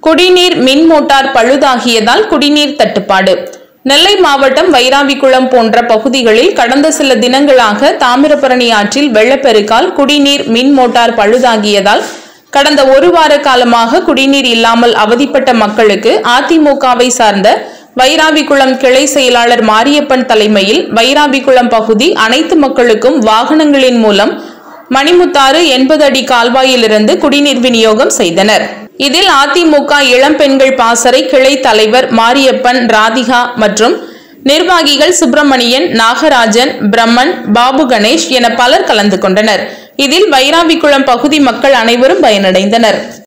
குடிநீர் மின் மோட்டார் பழுதாகியதால் குடிநீர் தட்டுப்பாடு நெல்லை மாவட்டம் வைராவிக்குளம் போன்ற பகுதிகளில் கடந்த சில தினங்களாக தாமிரபரணி ஆற்றில் வெள்ளப்பெருக்கால் குடிநீர் மின் மோட்டார் பழுதாகியதால் கடந்த ஒரு வார காலமாக குடிநீர் இல்லாமல் அவதிப்பட்ட மக்களுக்கு அதிமுகவை சார்ந்த வைராவிக்குளம் கிளை செயலாளர் மாரியப்பன் தலைமையில் வைராவிக்குளம் பகுதி அனைத்து மக்களுக்கும் வாகனங்களின் மூலம் மணிமுத்தாறு எண்பது அடி கால்வாயிலிருந்து குடிநீர் விநியோகம் செய்தனர் இதில் அதிமுக இளம்பெண்கள் பாசறை கிளை தலைவர் மாரியப்பன் ராதிகா மற்றும் நிர்வாகிகள் சுப்பிரமணியன் நாகராஜன் பிரம்மன் பாபு கணேஷ் என பலர் கலந்து கொண்டனர் இதில் வைராவிக்குளம் பகுதி மக்கள் அனைவரும் பயனடைந்தனர்